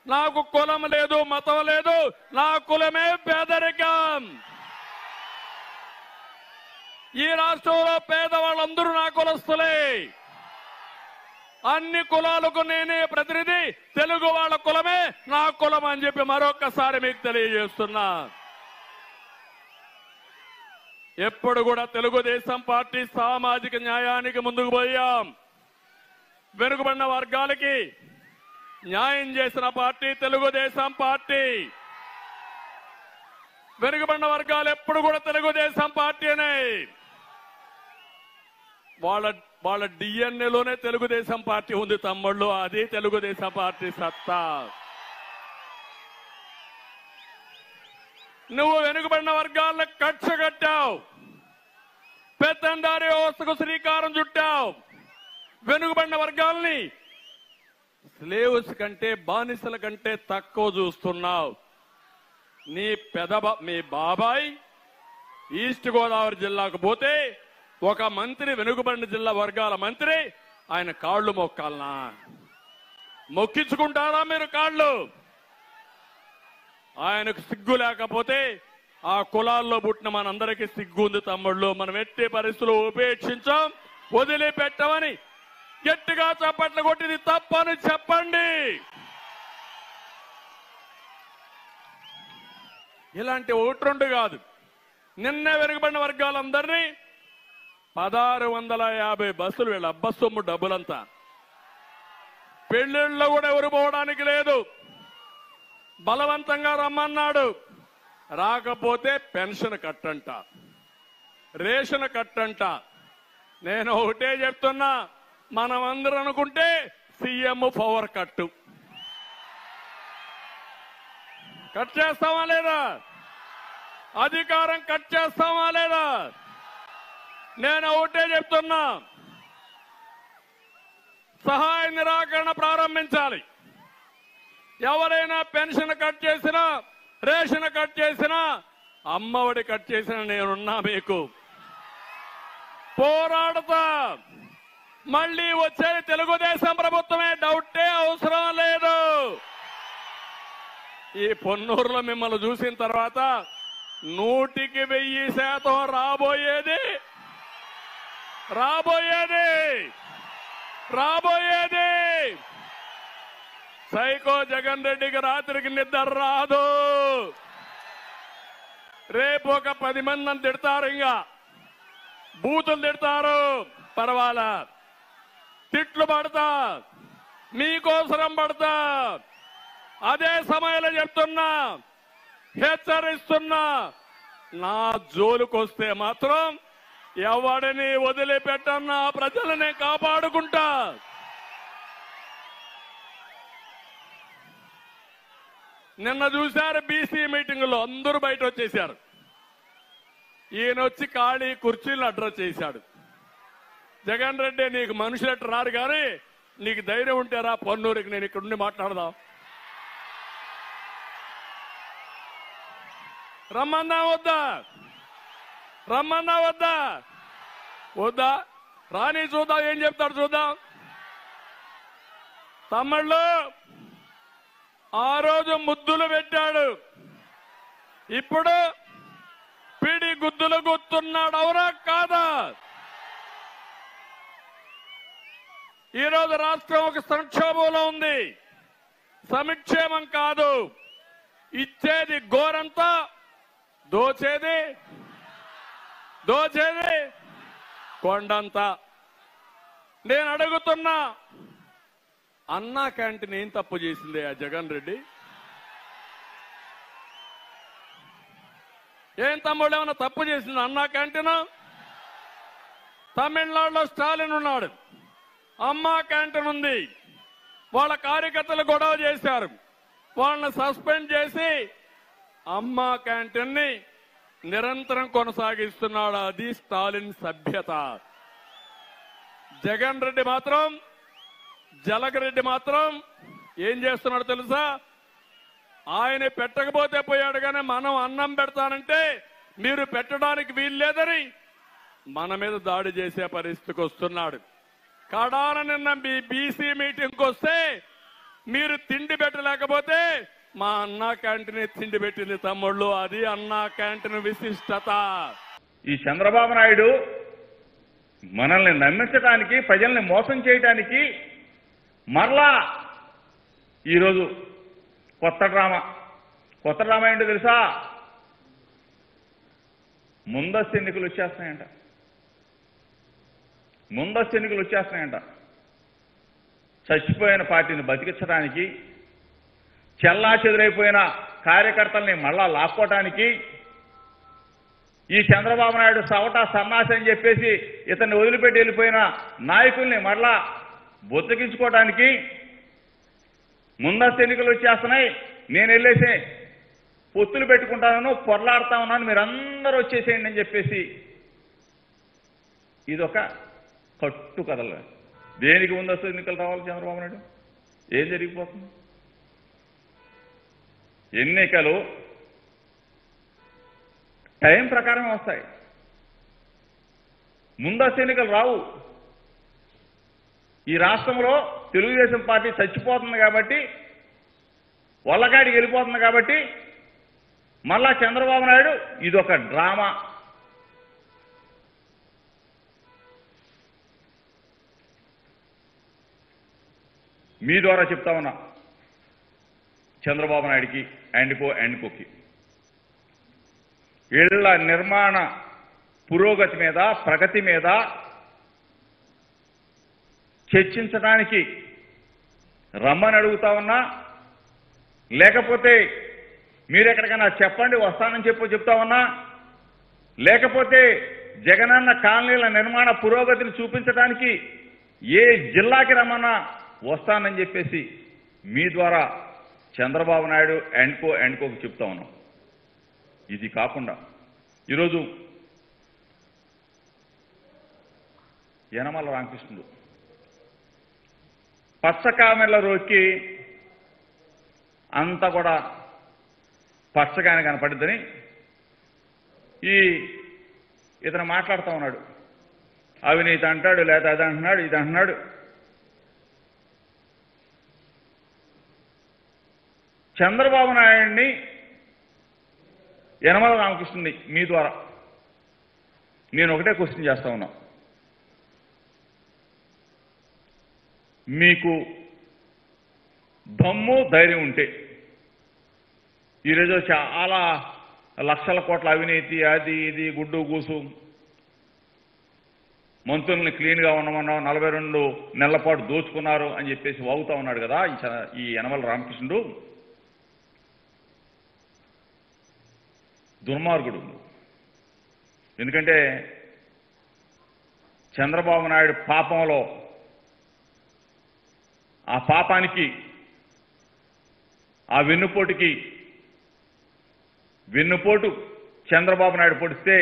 నాకు కులం లేదు మతం లేదు నా కులమే పేదరికం ఈ రాష్ట్రంలో పేదవాళ్ళందరూ నా కులస్తులే అన్ని కులాలకు నేనే ప్రతినిధి తెలుగు వాళ్ళ కులమే నా కులం అని చెప్పి మరొక్కసారి మీకు తెలియజేస్తున్నా ఎప్పుడు కూడా తెలుగుదేశం పార్టీ సామాజిక న్యాయానికి ముందుకు పోయాం వెనుకబడిన వర్గాలకి న్యాయం చేసిన పార్టీ తెలుగుదేశం పార్టీ వెనుకబడిన వర్గాలు ఎప్పుడు కూడా తెలుగుదేశం పార్టీనే వాళ్ళ వాళ్ళ డిఎన్ఏలోనే తెలుగుదేశం పార్టీ ఉంది తమ్ముళ్ళు అది తెలుగుదేశం పార్టీ సత్తా నువ్వు వెనుకబడిన వర్గాలను కక్ష కట్టావు పెత్తందారి వ్యవస్థకు శ్రీకారం చుట్టావు వెనుకబడిన వర్గాల్ని స్లేవ్స్ కంటే బానిసల కంటే తక్కువ చూస్తున్నావు నీ పెదబ మీ బాబాయ్ ఈస్ట్ గోదావరి జిల్లాకు పోతే ఒక మంత్రి వెనుకబడిన జిల్లా వర్గాల మంత్రి ఆయన కాళ్ళు మొక్కాలనా మొక్కించుకుంటారా మీరు కాళ్ళు ఆయనకు సిగ్గు లేకపోతే ఆ కులాల్లో పుట్టిన మనందరికీ సిగ్గు ఉంది తమ్ముళ్ళు మనం ఎట్టి పరిస్థితులు ఉపేక్షించాం వదిలిపెట్టమని గట్టిగా చప్పట్లు కొట్టింది తప్పని చెప్పండి ఇలాంటి ఒకటి రెండు కాదు నిన్నే వెనుకబడిన వర్గాలందరినీ పదహారు వందల యాభై బస్సులు వీళ్ళ అబ్బసొమ్ము డబ్బులంతా పెళ్లిళ్ళలో కూడా ఎవరు పోవడానికి లేదు బలవంతంగా రమ్మన్నాడు రాకపోతే పెన్షన్ కట్టంట రేషన్ కట్టంట నేను ఒకటే చెప్తున్నా మనం అందరం అనుకుంటే సీఎం పవర్ కట్టు కట్ చేస్తామా లేదా అధికారం కట్ చేస్తామా లేదా నేను ఒకటే చెప్తున్నా సహాయ నిరాకరణ ప్రారంభించాలి ఎవరైనా పెన్షన్ కట్ చేసినా రేషన్ కట్ చేసినా అమ్మఒడి కట్ చేసినా నేనున్నా మీకు పోరాడతా మళ్ళీ వచ్చే తెలుగుదేశం ప్రభుత్వమే డౌటే అవసరం లేదు ఈ పొన్నూరులో మిమ్మల్ని చూసిన తర్వాత నూటికి వెయ్యి శాతం రాబోయేది రాబోయేది రాబోయేది సైకో జగన్ రెడ్డికి రాత్రికి నిద్ర రాదు రేపు ఒక పది మంది నన్ను తిడతారు ఇంకా బూతులు తిడతారు పర్వాలా తిట్లు పడతా మీకోసరం పడతా అదే సమయంలో చెప్తున్నా హెచ్చరిస్తున్నా నా జోలుకొస్తే మాత్రం ఎవడిని వదిలిపెట్టన్నా ప్రజలని కాపాడుకుంటా నిన్న చూశారు బీసీ మీటింగ్ లో అందరూ బయట వచ్చేశారు ఈయన వచ్చి ఖాళీ కుర్చీలు అడ్రస్ చేశాడు జగన్ రెడ్డి నీకు మనుషులట్టు రారు కానీ నీకు ధైర్యం ఉంటే రా పొన్నూరికి నేను ఇక్కడ ఉండి మాట్లాడదాం రమ్మన్నా వద్దా రమ్మన్నా వద్దా వద్దా రాని చూద్దాం ఏం చెప్తాడు చూద్దాం తమ్ముళ్ళు ఆ రోజు ముద్దులు పెట్టాడు ఇప్పుడు పిడి గుద్దులు గుర్తున్నాడు అవునా కాదా ఈ రోజు రాష్ట్రం ఒక సంక్షోభంలో ఉంది సమిక్షేమం కాదు ఇచ్చేది గోరంతా దోచేది దోచేది కొండంతా నేను అడుగుతున్నా అన్నా క్యాంటీన్ ఏం తప్పు చేసింది ఆ జగన్ రెడ్డి ఏం తమ్ముడు ఏమన్నా తప్పు చేసింది అన్నా క్యాంటీన్ తమిళనాడులో స్టాలిన్ ఉన్నాడు అమ్మా క్యాంటీన్ ఉంది వాళ్ళ కార్యకర్తలు గొడవ చేశారు వాళ్ళని సస్పెండ్ చేసి అమ్మా క్యాంటీన్ ని నిరంతరం కొనసాగిస్తున్నాడు అది స్టాలిన్ సభ్యత జగన్ రెడ్డి మాత్రం జలగరెడ్డి మాత్రం ఏం చేస్తున్నాడు తెలుసా ఆయన పెట్టకపోతే పోయాడు కానీ మనం అన్నం పెడతానంటే మీరు పెట్టడానికి వీల్లేదని మన మీద దాడి చేసే పరిస్థితికి వస్తున్నాడు కడాన నిన్న మీ బీసీ మీటింగ్కి వస్తే మీరు తిండి పెట్టలేకపోతే మా అన్నా క్యాంటీన్ తిండి పెట్టింది తమ్ముళ్ళు అది అన్నా క్యాంటీన్ విశిష్టత ఈ చంద్రబాబు నాయుడు మనల్ని నమ్మించడానికి ప్రజల్ని మోసం చేయడానికి మరలా ఈరోజు కొత్త డ్రామా కొత్త డ్రామా ఏంటో తెలుసా ముందస్తు ఎన్నికలు వచ్చేస్తున్నాయంట ముందస్తు ఎన్నికలు వచ్చేస్తున్నాయంట చచ్చిపోయిన పార్టీని బతికించడానికి చెల్లా చెదురైపోయిన కార్యకర్తల్ని మళ్ళా లాక్కోవటానికి ఈ చంద్రబాబు నాయుడు సవటా సన్నాసి అని చెప్పేసి ఇతన్ని వదిలిపెట్టి వెళ్ళిపోయిన నాయకుల్ని మరలా బొత్తగించుకోవడానికి ముందస్తు ఎన్నికలు వచ్చేస్తున్నాయి నేను వెళ్ళేసి పొత్తులు పెట్టుకుంటాను పొరలాడుతా ఉన్నాను మీరందరూ వచ్చేసేయండి అని చెప్పేసి ఇదొక కట్టు కథలు దేనికి ముందస్తు ఎన్నికలు రావాలి చంద్రబాబు నాయుడు ఏం జరిగిపోతుంది ఎన్నికలు టైం ప్రకారమే వస్తాయి ముందస్తు ఎన్నికలు రావు ఈ రాష్ట్రంలో తెలుగుదేశం పార్టీ చచ్చిపోతుంది కాబట్టి వల్లకాడికి వెళ్ళిపోతుంది కాబట్టి మళ్ళా చంద్రబాబు నాయుడు ఇదొక డ్రామా మీ ద్వారా చెప్తా ఉన్నా చంద్రబాబు నాయుడికి అండ్కో అండ్కోకి ఇళ్ల నిర్మాణ పురోగతి మీద ప్రగతి మీద చర్చించడానికి రమ్మని అడుగుతా ఉన్నా లేకపోతే మీరు ఎక్కడికైనా చెప్పండి వస్తానని చెప్పు చెప్తా ఉన్నా లేకపోతే జగనన్న కాలనీల నిర్మాణ పురోగతిని చూపించడానికి ఏ జిల్లాకి రమ్మన్నా వస్తానని చెప్పేసి మీ ద్వారా చంద్రబాబు నాయుడు అండ్కో అండ్కోకి చెప్తా ఉన్నాం ఇది కాకుండా ఈరోజు యనమల రామకృష్ణుడు పచ్చకామెల రోకి అంతా కూడా పచ్చగానే కనపడిద్దని ఈ ఇతను మాట్లాడుతూ ఉన్నాడు అవినీతి అంటాడు లేదా అది అంటున్నాడు ఇది అంటున్నాడు చంద్రబాబు నాయుడిని యనమల రామకృష్ణుని మీ ద్వారా నేను ఒకటే క్వశ్చన్ చేస్తా ఉన్నా మీకు దమ్ము ధైర్యం ఉంటే ఈరోజు చాలా లక్షల కోట్ల అవినీతి అది ఇది గుడ్డు గూసు మంత్రుల్ని క్లీన్గా ఉండమన్నాం నలభై రెండు నెలల పాటు దోచుకున్నారు అని చెప్పేసి వాగుతా ఉన్నాడు కదా ఈ చ- ఈ యనమల రామకృష్ణుడు దుర్మార్గుడు ఎందుకంటే చంద్రబాబు నాయుడు పాపంలో ఆ పాపానికి ఆ వెన్నుపోటుకి వెన్నుపోటు చంద్రబాబు నాయుడు పొడిస్తే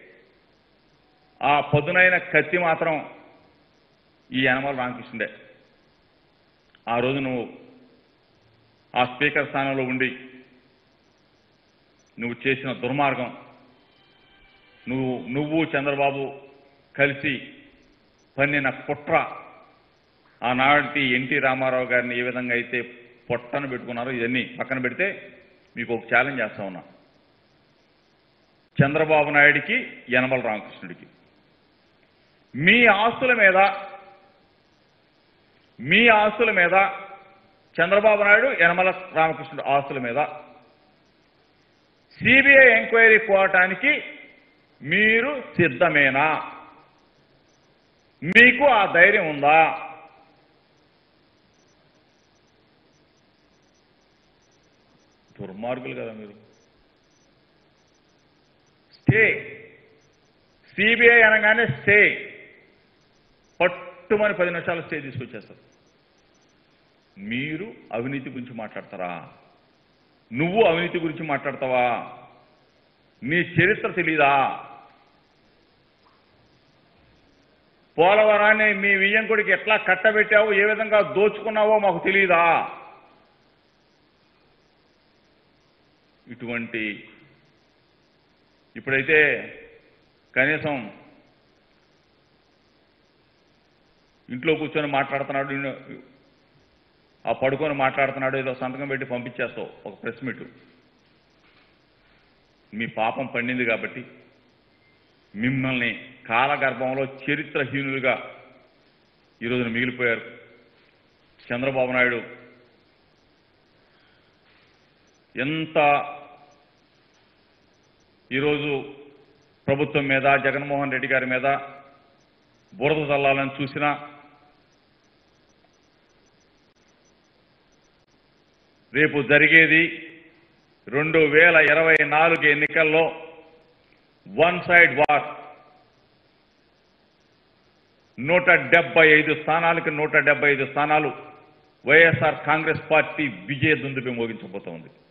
ఆ పదునైన కత్తి మాత్రం ఈ యనమల రామకృష్ణుడే ఆ రోజు నువ్వు ఆ స్పీకర్ స్థానంలో ఉండి నువ్వు చేసిన దుర్మార్గం నువ్వు నువ్వు చంద్రబాబు కలిసి పన్నిన కుట్ర ఆనాటి ఎన్టీ రామారావు గారిని ఏ విధంగా అయితే పొట్టను పెట్టుకున్నారో ఇవన్నీ పక్కన పెడితే మీకు ఒక ఛాలెంజ్ చేస్తా ఉన్నా చంద్రబాబు నాయుడికి యనమల రామకృష్ణుడికి మీ ఆస్తుల మీద మీ ఆస్తుల మీద చంద్రబాబు నాయుడు యనమల రామకృష్ణుడు ఆస్తుల మీద సిబిఐ ఎంక్వైరీ కోవటానికి మీరు సిద్ధమేనా మీకు ఆ ధైర్యం ఉందా దుర్మార్గులు కదా మీరు స్టే సిబిఐ అనగానే స్టే పట్టుమని పది నిమిషాలు స్టే తీసుకొచ్చేస్తారు మీరు అవినీతి గురించి మాట్లాడతారా నువ్వు అవినీతి గురించి మాట్లాడతావా నీ చరిత్ర తెలీదా పోలవరాన్ని మీ వియ్యంకుడికి ఎట్లా కట్టబెట్టావో ఏ విధంగా దోచుకున్నావో మాకు తెలియదా ఇటువంటి ఇప్పుడైతే కనీసం ఇంట్లో కూర్చొని మాట్లాడుతున్నాడు ఆ పడుకొని మాట్లాడుతున్నాడు ఏదో సంతకం పెట్టి పంపించేస్తావు ఒక ప్రెస్ మీట్ మీ పాపం పండింది కాబట్టి మిమ్మల్ని కాలగర్భంలో చరిత్రహీనులుగా ఈరోజున మిగిలిపోయారు చంద్రబాబు నాయుడు ఎంత ఈరోజు ప్రభుత్వం మీద జగన్మోహన్ రెడ్డి గారి మీద బురద చల్లాలని చూసినా రేపు జరిగేది రెండు వేల ఇరవై నాలుగు ఎన్నికల్లో వన్ సైడ్ వార్ నూట డెబ్బై ఐదు స్థానాలకి నూట డెబ్బై ఐదు స్థానాలు వైఎస్ఆర్ కాంగ్రెస్ పార్టీ విజయ దుందుబి మోగించబోతోంది